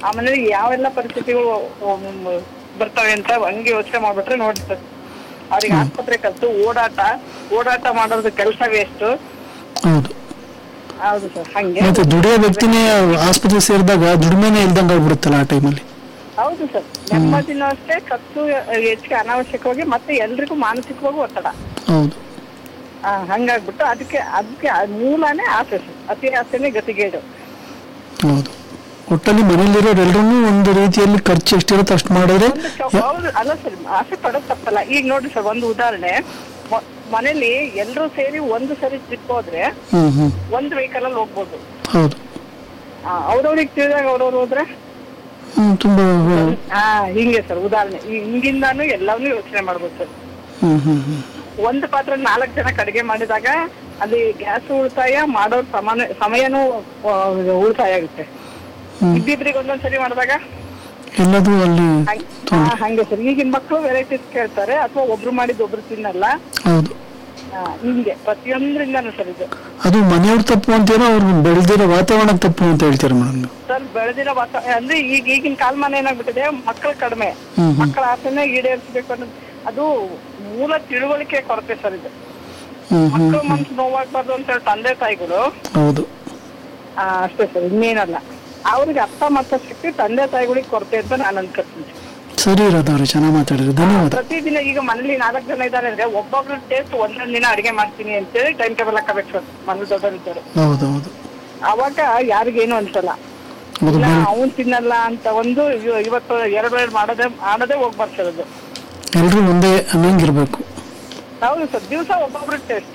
ಆಮೇಲೆ ಯಾವೆಲ್ಲ ಪರಿಸ್ಥಿತಿಗಳು ಉಮ್, ಬರ್ತವೆ ಅಂತ ಹಂಗೆ ಯೋಚನೆ ಮಾಡ್ಬಿಟ್ರೆ ನೋಡಿ ಸರ್ ಅವ್ರಿಗೆ ಆಸ್ಪತ್ರೆ ಖರ್ಚು ಓಡಾಟ ಓಡಾಟ ಮಾಡೋದು ಕೆಲಸ ವೇಸ್ಟ್ ಹೌದು ಹೌದು ಸರ್ ಹಂಗೆ ಮತ್ತೆ ದುಡಿಯೋ ವ್ಯಕ್ತಿನೇ ಆಸ್ಪತ್ರೆ ಸೇರಿದಾಗ ದುಡಿಮೆನೇ ಇಲ್ದಂಗೆ ಆಗ್ಬಿಡುತ್ತಲ್ಲ ಆ ಟೈಮಲ್ಲಿ ಹೌದು ಸರ್ ನೆಮ್ಮದಿನೂ ಅಷ್ಟೇ ಖರ್ಚು ಹೆಚ್ಚಿಗೆ ಅನಾವಶ್ಯಕವಾಗಿ ಮತ್ತೆ ಎಲ್ರಿಗೂ ಮಾನಸಿಕವಾಗಿ ಒತ್ತಡ ಹೌದು ಆ, ಹಂಗಾಗ್ಬಿಟ್ಟು ಅದಕ್ಕೆ ಅದಕ್ಕೆ ಆ ಮೂಲನೇ ಆಸೆ ಸರ್ ಅತಿ ಆಸೆನೇ ಗತಿಗೇಡು ಹೌದು ಒಟ್ಟಲ್ಲಿ ಮನೇಲಿರೋರೆಲ್ಲರೂ ಒಂದು ರೀತಿಯಲ್ಲಿ ಖರ್ಚು ಎಷ್ಟಿರುತ್ತೆ ಅಷ್ಟು ಮಾಡಿದ್ರೆ ಒಂದು ಚೌ- ಹೌದು ಅಲ್ಲ ಸರ್ ಆಸೆ ಪಡೋದು ತಪ್ಪಲ್ಲ ಈಗ ನೋಡಿ ಸರ್ ಒಂದು ಉದಾಹರಣೆ ಮ- ಮನೇಲಿ ಎಲ್ಲರೂ ಸೇರಿ ಒಂದು ಸರಿ ಟ್ರಿಪ್ ಹೋದ್ರೆ ಹ್ಮ್ ಹ್ಮ್ ಒಂದು ವೆಹಿಕಲ್ ಅಲ್ಲಿ ಹೋಗ್ಬೋದು ಹೌದು ಅವ್ರವ್ರಿಗೆ ತಿಳಿದಾಗ ಅವ್ರವ್ರು ಹೋದ್ರೆ ಹ್ಮ್ ತುಂಬಾ ಹಾ ಹಿಂಗೆ ಸರ್ ಉದಾಹರಣೆ ಈ- ಹಿಂಗಿಂದಾನು ಎಲ್ಲವನ್ನೂ ಯೋಚನೆ ಮಾಡ್ಬೋದು ಸರ್ ಹ್ಮ್ ಹ್ಮ್ ಹ್ಮ್ ಒಂದು ಪಾತ್ರೆ ನಾಲ್ಕು ಜನಕ್ಕೆ ಅಡಿಗೆ ಮಾಡಿದಾಗ ಅಲ್ಲಿ ಗ್ಯಾಸ್ ಉಳಿತಾಯ ಮಾಡೋ ಸಮಾನ ಸಮಯನೂ ಆ, ಉಳಿತಾಯ ಆಗುತ್ತೆ ಹ್ಮ್. ಇಬ್ಬಿಬ್ರಿಗೆ ಒಂದೊಂದ್ಸರಿ ಮಾಡಿದಾಗ ಎಲ್ಲದೂ ಅಲ್ಲಿ ಹಂಗ್- ಹಾ, ಹಂಗೆ ಸರ್ ಈಗಿನ ಮಕ್ಕಳು ವೆರೈಟೀಸ್ ಕೇಳ್ತಾರೆ ಅಥವಾ ಒಬ್ರು ಮಾಡಿದ್ದು ಒಬ್ರು ತಿನ್ನಲ್ಲ ಹೌದು ಆ, ಹಿಂಗೆ ಪ್ರತಿಯೊಂದ್ರಿಂದಾನು ಸರ್ ಇದು ಅದು ಮನೆಯವ್ರ ತಪ್ಪು ಅಂತೀರೋ ಅವ್ರು ಬೆಳೆದಿರೋ ವಾತಾವರಣ ತಪ್ಪು ಅಂತ ಹೇಳ್ತೀರಾ ಮೇಡಮ್ ನೀವು ಸರ್ ಬೆಳೆದಿರೋ ವಾತ ಅಂದ್ರೆ ಈಗ ಈಗಿನ ಕಾಲಮಾನ ಏನಾಗ್ಬಿಟ್ಟಿದೆ ಮಕ್ಕಳು ಕಡಿಮೆ ಹ್ಮ್ ಹ್ಮ್ ಮಕ್ಕಳ ಆಸೆನೇ ಈಡೇರಿಸಬೇಕು ಅನ್ನೋದು ಅದು ಮೂಲ ತಿಳುವಳಿಕೆ ಕೊರತೆ ಸರ್ ಇದು ಹ್ಮ್ ಹ್ಮ್ ಮಕ್ಕಳು ಮನ್ಸು ನೋವಾಗ್ಬಾರ್ದು ಅಂತ ಹೇಳಿ ತಂದೆ ತಾಯಿಗಳು ಹೌದು ಆ, ಅಷ್ಟೇ ಸರ್ ಇನ್ನೇನಲ್ಲ ಅವ್ರಿಗೆ ಅರ್ಥ ಮಾಡ್ತಾ ಶಕ್ತಿ ತಂದೆ ತಾಯಿಗಳಿಗೆ ಕೊರತೆ ಅಂತ ನಾನು ಅನ್ಕೊತೀನಿ ಸರಿ ಇರೋದವ್ರೆ ಚೆನ್ನಾಗಿ ಮಾತಾಡಿದ್ರು ಧನ್ಯವಾದ ಪ್ರತಿದಿನ ಈಗ ಮನೇಲಿ ನಾಲ್ಕು ಜನ ಇದ್ದಾರೆ ಅಂದ್ರೆ ಒಬ್ಬೊಬ್ರು ಟೇಸ್ಟ್ ಒಂದೊಂದ್ ದಿನ ಅಡಿಗೆ ಮಾಡ್ತೀನಿ ಅಂತೇಳಿ ಟೈಮ್ ಟೇಬಲ್ ಹಾಕಬೇಕು ಸರ್ ಮನೇಲಿ ದೊಡ್ಡವರಿದ್ದಾರೆ ಹೌದು ಹೌದು ಅವಾಗ ಯಾರಿಗೇನು ಅನ್ಸಲ್ಲ ಹೌದು ಇಲ್ಲ ಬೇರೆ ಅವನ್ ತಿನ್ನಲ್ಲ ಅಂತ ಒಂದು ಇವ- ಇವತ್ತು ಎರಡು ಎರಡು ಮಾಡೋದೇ ಮಾಡೋದೇ ಹೋಗ್ಬಾರ್ದು ಸರ್ ಅದು ಎಲ್ರೂ ಒಂದೇ ಅನ್ನಂಗಿರ್ಬೇಕು ಹೌದು ಸರ್ ದಿವಸ ಒಬ್ಬೊಬ್ರು ಟೇಸ್ಟ್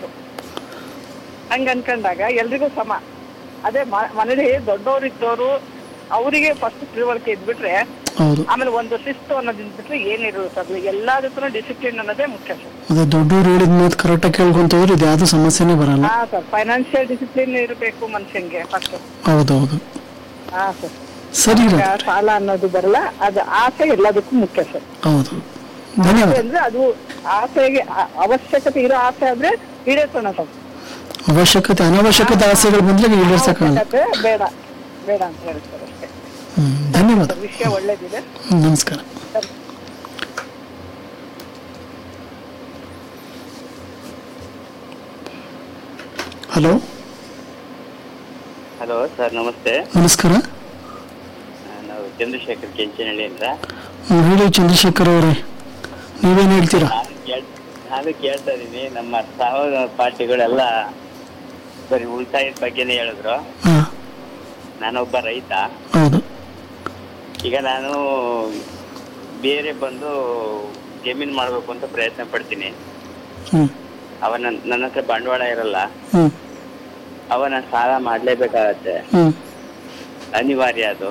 ಹಂಗ ಅನ್ಕೊಂಡಾಗ ಎಲ್ರಿಗೂ ಸಮ ಅದೇ ಮ- ಮನೇಲಿ ದೊಡ್ಡವ್ರು ಇದ್ದವರು ಅವರಿಗೆ ಫಸ್ಟ್ ತಿಳುವಳಿಕೆ ಇದ್ಬಿಟ್ರೆ ಹೌದು ಆಮೇಲೆ ಒಂದು ಶಿಸ್ತು ಅನ್ನೋದು ಇದ್ಬಿಟ್ರೆ ಏನಿರೋದು ಸರ್ ಎಲ್ಲದಕ್ಕೂ ಡಿಸಿಪ್ಲಿನ್ ಅನ್ನೋದೇ ಮುಖ್ಯ ಸರ್ ಅದೇ ದೊಡ್ಡವ್ರು ಹೇಳಿದ ಮಾತು ಕರೆಕ್ಟಾಗಿ ಕೇಳ್ಕೊಂತ ಹೋದ್ರೆ ಇದು ಯಾವ್ದು ಸಮಸ್ಯೆನೇ ಬರಲ್ಲ ಹಾ ಸರ್ ಫೈನಾನ್ಷಿಯಲ್ ಡಿಸಿಪ್ಲಿನ್ ಇರಬೇಕು ಮನುಷ್ಯನ್ಗೆ ಫಸ್ಟ್ ಹೌದು ಹೌದು ಹಾ ಸರ್ ಸರಿ ಈಗ ಇರೋದು ಸಾಲ ಅನ್ನೋದು ಬರಲ್ಲ ಅದು ಆಸೆ ಎಲ್ಲದಕ್ಕೂ ಮುಖ್ಯ ಸರ್ ಹೌದು ಧನ್ಯವಾದ ಅಂದ್ರೆ ಅದು ಆಸೆಗೆ ಆ- ಅವಶ್ಯಕತೆ ಇರೋ ಆಸೆ ಆದ್ರೆ ಈಡೇರ್ಸೋಣ ಸರ್ ಅವಶ್ಯಕತೆ ಅನಾವಶ್ಯಕತೆ ಆಸೆಗಳು ಬಂದ್ರೆ ಈಡೇರ್ಸಕ್ಕಾಗಲ್ಲ ಅವಶ್ಯಕತೆ ಬೇಡ ಬೇಡ ಅಂತ ಹೇಳ್ತಾರೆ ಅಷ್ಟೇ ಹ್ಮ್ ಧನ್ಯವಾದ ವಿಷಯ ಒಳ್ಳೇದಿದೆ ಹ್ಮ್, ನಮಸ್ಕಾರ ಸರ್ ಹಲೋ ಹಲೋ ಸರ್ ನಮಸ್ತೆ ನಮಸ್ಕಾರ ನಾವು ಚಂದ್ರಶೇಖರ್ ಕೆಂಚನಹಳ್ಳಿಯಿಂದ ಹ್ಮ್, ಹೇಳಿ ಚಂದ್ರಶೇಖರ್ ಅವರೇ ನೀವೇನ್ ಹೇಳ್ತೀರಾ ನಾನು ಕೇಳ್- ನಾನು ಕೇಳ್ತಾ ಇದ್ದೀನಿ ನಮ್ಮ ಸಹೋದರ ಪಾರ್ಟಿಗಳೆಲ್ಲ ಬರೀ ಉಳಿತಾಯದ ಬಗ್ಗೆನೇ ಹೇಳಿದ್ರು ಹಾ ನಾನೊಬ್ಬ ರೈತ ಹೌದು ಈಗ ನಾನು ಬೇರೆ ಬಂದು ಜಮೀನು ಮಾಡಬೇಕು ಅಂತ ಪ್ರಯತ್ನ ಪಡ್ತೀನಿ ಹ್ಮ್ ಅವ ನನ್ನ ನನ್ನ ಹತ್ರ ಬಂಡವಾಳ ಇರಲ್ಲ ಹ್ಮ್ ಅವ ನಾನು ಸಾಲ ಮಾಡಲೇಬೇಕಾಗತ್ತೆ ಹ್ಮ್ ಅನಿವಾರ್ಯ ಅದು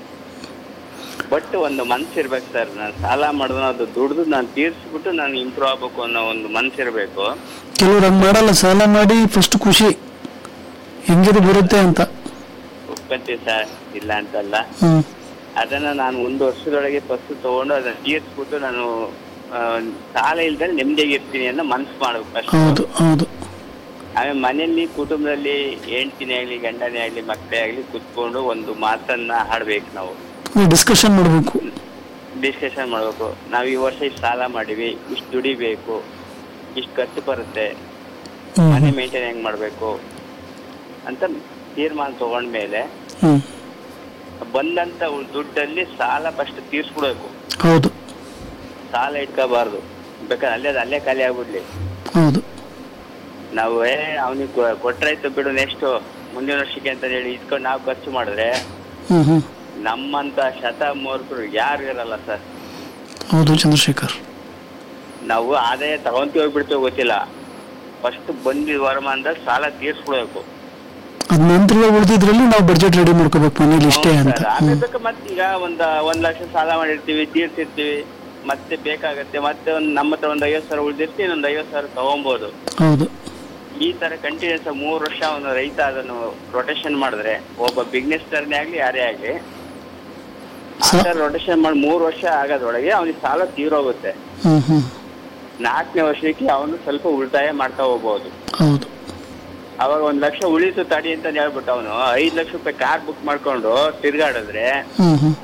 ಬಟ್ ಒಂದು ಮನ್ಸು ಇರ್ಬೇಕು ಸರ್ ನಾನು ಸಾಲ ಮಾಡಿದ್ರು ಅದು ದುಡ್ದು ನಾನು ತೀರ್ಸ್ಬಿಟ್ಟು ನಾನು ಇಂಪ್ರೂವ್ ಆಗ್ಬೇಕು ಅನ್ನೋ ಒಂದು ಮನ್ಸು ಇರಬೇಕು ಕೆಲವ್ರು ಹಂಗ್ ಮಾಡಲ್ಲ ಸಾಲ ಮಾಡಿ ಫಸ್ಟ್ ಖುಷಿ ಹೆಂಗಿದು ಬರುತ್ತೆ ಅಂತ ಒಪ್ಕೊಂತೀವಿ ಸರ್ ಇಲ್ಲ ಅಂತಲ್ಲ ಹ್ಮ್ ಅದನ್ನ ನಾನು ಒಂದು ವರ್ಷದೊಳಗೆ ಫಸ್ಟ್ ತಗೊಂಡು ಅದನ್ನ ತೀರ್ಸ್ಬಿಟ್ಟು ನಾನು ಆ, ಸಾಲ ಇಲ್ದ್ರೆ ನೆಮ್ಮದಿಯಾಗಿ ಇರ್ತೀನಿ ಅನ್ನೋ ಮನ್ಸು ಮಾಡ್ಬೇಕು ಫಸ್ಟ್ ಹೌದು ಹೌದು ಆಮೇಲೆ ಮನೆಯಲ್ಲಿ ಕುಟುಂಬದಲ್ಲಿ ಹೆಂಡ್ತಿನೇ ಆಗ್ಲಿ ಗಂಡನೇ ಆಗ್ಲಿ ಮಕ್ಕಳೇ ಆಗ್ಲಿ ಕುತ್ಕೊಂಡು ಒಂದು ಮಾತನ್ನ ಹಾಡ್ಬೇಕು ನಾವು ಡಿಸ್ಕಷನ್ ಮಾಡಬೇಕು ಡಿಸ್ಕಷನ್ ಮಾಡ್ಬೇಕು ನಾವು ಈ ವರ್ಷ ಇಷ್ಟು ಸಾಲ ಮಾಡಿವಿ ಇಷ್ಟು ದುಡಿಬೇಕು ಇಷ್ಟು ಖರ್ಚು ಬರುತ್ತೆ ಮನೆ ಮೇಂಟೈನ್ ಹೆಂಗ್ ಮಾಡ್ಬೇಕು ಅಂತ ತೀರ್ಮಾನ ತಗೊಂಡ್ಮೇಲೆ ಹ್ಮ್ ಬಂದಂತ ಉಳ್- ದುಡ್ಡಲ್ಲಿ ಸಾಲ ಫಸ್ಟ್ ತೀರ್ಸ್ಬಿಡ್ಬೇಕು ಹೌದು ಸಾಲ ಇಟ್ಕೋಬಾರ್ದು ಬೇಕಾದ್ರೆ ಅಲ್ಲೇ ಅದ್ ಅಲ್ಲೇ ಖಾಲಿ ಆಗ್ಬಿಡ್ಲಿ ಹೌದು ನಾವು ಏ ಅವನಿಗೆ ಕೊಟ್ರಾಯ್ತು ಬಿಡು ನೆಕ್ಸ್ಟ್ ಮುಂದಿನ ವರ್ಷಕ್ಕೆ ಅಂತ ಹೇಳಿ ಇಸ್ಕೊಂಡು ನಾವು ಖರ್ಚು ಮಾಡಿದ್ರೆ ಹ್ಮ್ ಹ್ಮ್ ನಮ್ಮಂತ ಶತ ಮೂರ್ಖರು ಯಾರು ಇರಲ್ಲ ಸರ್ ಹೌದು ಚಂದ್ರಶೇಖರ್ ನಾವು ಆದಾಯ ತಗೊಂತೀವಿ ಹೋಗ್ಬಿಡ್ತೀವಿ ಗೊತ್ತಿಲ್ಲ ಫಸ್ಟ್ ಬಂದಿದ್ ವರಮಾನದಲ್ಲಿ ಸಾಲ ತೀರ್ಸ್ಬಿಡ್ಬೇಕು ಅದ್ ನಂತರ ಉಳಿದಿದ್ರಲ್ಲಿ ನಾವು ಬಡ್ಜೆಟ್ ರೆಡಿ ಮಾಡ್ಕೋಬೇಕು ಮನೇಲಿ ಇಷ್ಟೇ ಹೌದು ಅಂತ ಸರ್. ಹ್ಮ್. ಆಮೇಲೆ ಬೇಕಾ ಮತ್ತೆ ಈಗ ಒಂದ್ ಒಂದ್ ಲಕ್ಷ ಸಾಲ ಮಾಡಿರ್ತೀವಿ ತೀರ್ಸಿರ್ತೀವಿ ಮತ್ತೆ ಬೇಕಾಗತ್ತೆ ಮತ್ತೆ ಒಂದ್ ನಮ್ಮ ಹತ್ರ ಒಂದ್ ಐವತ್ ಸಾವಿರ ಉಳಿದಿರ್ತೀವಿ ಇನ್ನೊಂದ್ ಐವತ್ ಸಾವಿರ ತಗೊಬೋದು ಹೌದು ಈ ತರ ಕಂಟಿನ್ಯೂಸ್ ಮೂರ್ ವರ್ಷ ಒಂದು ರೈತ ಅದನ್ನು ರೊಟೇಷನ್ ಮಾಡಿದ್ರೆ ಒಬ್ಬ ಬಿಸ್ನೆಸ್ ಟರ್ನೇ ಆಗ್ಲಿ ಯಾರೇ ಆಗ್ಲಿ ಆ ಸ- ತರ ರೊಟೇಷನ್ ಮಾಡಿ ಮೂರ್ ವರ್ಷ ಆಗೋದ್ರೊಳಗೆ ಅವನಿಗೆ ಸಾಲ ತೀರೋಗುತ್ತೆ ಹ್ಮ್ ಹ್ಮ್ ನಾಲ್ಕನೇ ವರ್ಷಕ್ಕೆ ಅವನು ಸ್ವಲ್ಪ ಉಳಿತಾಯ ಮಾಡ್ತಾ ಹೋಗ್ಬೋದು ಹೌದು ಅವಾಗ ಒಂದ್ ಲಕ್ಷ ಉಳಿತು ತಡಿ ಅಂತ ಹೇಳ್ಬಿಟ್ಟು ಅವನು ಐದ್ ಲಕ್ಷ ರೂಪಾಯಿ ಕಾರ್ ಬುಕ್ ಮಾಡ್ಕೊಂಡು ತಿರ್ಗಾಡಿದ್ರೆ ಹ್ಮ್ ಹ್ಮ್